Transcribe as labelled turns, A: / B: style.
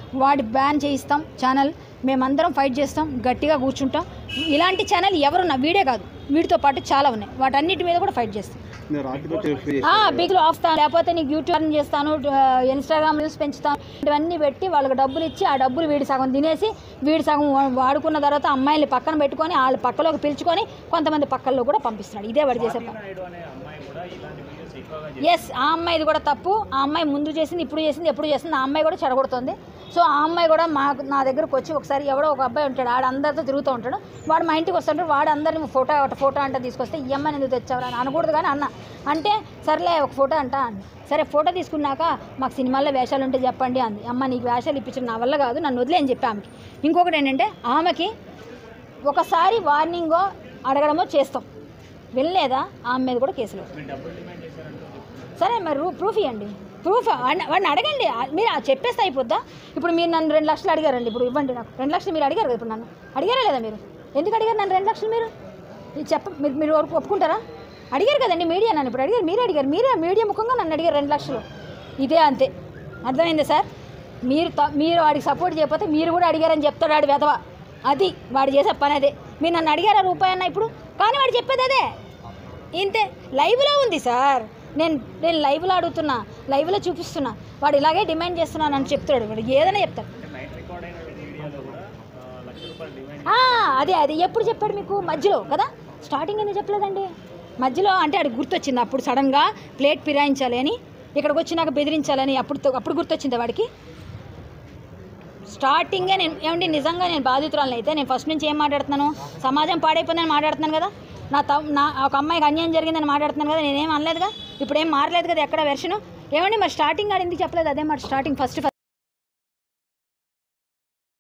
A: వాడి బ్యాన్ చేయిస్తాం ఛానల్ మేమందరం ఫైట్ చేస్తాం గట్టిగా కూర్చుంటాం ఇలాంటి ఛానల్ ఎవరున్నా వీడే కాదు వీటితో పాటు చాలా ఉన్నాయి వాటన్నిటి మీద కూడా ఫైట్ చేస్తాం
B: నేను ఆర్టికల్ వెరిఫై
A: ఆ, బిగులు ఆపుతాను లేకపోతే నీకు యూట్యూబ్ రన్ చేస్తాను ఆ, ఇన్స్టాగ్రామ్ రీల్స్ పెంచుతాను ఇవన్నీ పెట్టి వాళ్ళకి డబ్బులు ఇచ్చి ఆ డబ్బులు వీడి సగం తినేసి వీడి సగం వా- వాడుకున్న తర్వాత అమ్మాయిలు పక్కన పెట్టుకొని వాళ్ళ పక్కలోకి పిలుచుకొని కొంతమంది పక్కల్లో కూడా పంపిస్తున్నాడు ఇదే వాడు చేసే పని ఎస్ ఆ అమ్మాయిది కూడా తప్పు ఆ అమ్మాయి ముందు చేసింది ఇప్పుడు చేసింది ఎప్పుడు చేసింది ఆ అమ్మాయి కూడా చెడగొడుతుంది సో ఆ అమ్మాయి కూడా మా నా దగ్గరకు వచ్చి ఒకసారి ఎవడో ఒక అబ్బాయి ఉంటాడు ఆడ అందరితో తిరుగుతూ ఉంటాడు వాడు మా ఇంటికి వస్తుంటాడు వాడు అందరిని ఫోటో ఒక ఫోటో అంటే తీసుకొస్తే ఈ అమ్మాయిని ఎందుకు తెచ్చావు అని అనకూడదు కానీ అన్న అంటే సర్లే ఒక ఫోటో అంట అంది సరే ఫోటో తీసుకున్నాక మాకు సినిమాల్లో వేషాలు ఉంటే చెప్పండి అంది అమ్మ నీకు వేషాలు ఇప్పించడం నా వల్ల కాదు నన్ను వదిలే అని చెప్పి ఆమెకి ఇంకొకటి ఏంటంటే ఆమెకి ఒకసారి వార్నింగో అడగడమో చేస్తాం వెళ్ళలేదా ఆమె మీద కూడా కేసులు సరే మరి రూ- ప్రూఫ్ ఇవ్వండి ప్రూఫ్ వాడిని వాడిని అడగండి ఆ- మీరు ఆ చెప్పేస్తే అయిపోద్దా ఇప్పుడు మీరు నన్ను రెండు లక్షలు అడిగారండి ఇప్పుడు ఇవ్వండి నాకు రెండు లక్షలు మీరు అడిగారు కదా ఇప్పుడు నన్ను అడిగారా లేదా మీరు ఎందుకు అడిగారు నన్ను రెండు లక్షలు మీరు ఇది చెప్ప మీరు మీరు వరకు ఒప్పుకుంటారా అడిగారు కదండి మీడియా నన్ను ఇప్పుడు అడిగారు మీరే అడిగారు మీరే మీడియా ముఖంగా నన్ను అడిగారు రెండు లక్షలు ఇదే అంతే అర్థమైంది సార్ మీరు త- మీరు వాడికి సపోర్ట్ చేయకపోతే మీరు కూడా అడిగారని చెప్తాడు వాడి వెధవ అది వాడు చేసే పని అదే మీరు నన్ను అడిగారా రూపాయి అన్న ఇప్పుడు కానీ వాడు చెప్పేది అదే ఇంతే లైవ్లో ఉంది సార్ నేను నేను లైవ్లో అడుగుతున్నా లైవ్లో చూపిస్తున్నా వాడు ఇలాగే డిమాండ్ చేస్తున్నాను అని చెప్తాడు వాడు ఏదైనా చెప్తాడు ఆ, అదే అది ఎప్పుడు చెప్పాడు మీకు మధ్యలో కదా స్టార్టింగ్ ఎందుకు చెప్పలేదండి మధ్యలో అంటే అది గుర్తొచ్చింది అప్పుడు సడన్గా ప్లేట్ పిరాయించాలి అని ఇక్కడికి వచ్చినాక బెదిరించాలని అప్పుడు అప్పుడు గుర్తొచ్చింది వాడికి స్టార్టింగే నేను ఏమండి నిజంగా నేను బాధితురాలను అయితే నేను ఫస్ట్ నుంచి ఏం మాట్లాడుతున్నాను సమాజం పాడైపోయిందని మాట్లాడుతున్నాను కదా నా త నా ఒక అమ్మాయికి అన్యాయం జరిగిందని మాట్లాడుతున్నాను కదా నేనేం అనలేదుగా ఇప్పుడు ఏం మారలేదు కదా ఎక్కడ వెర్షను ఏమండి మరి స్టార్టింగ్ ఆడు ఎందుకు చెప్పలేదు అదే మరి స్టార్టింగ్ ఫస్ట్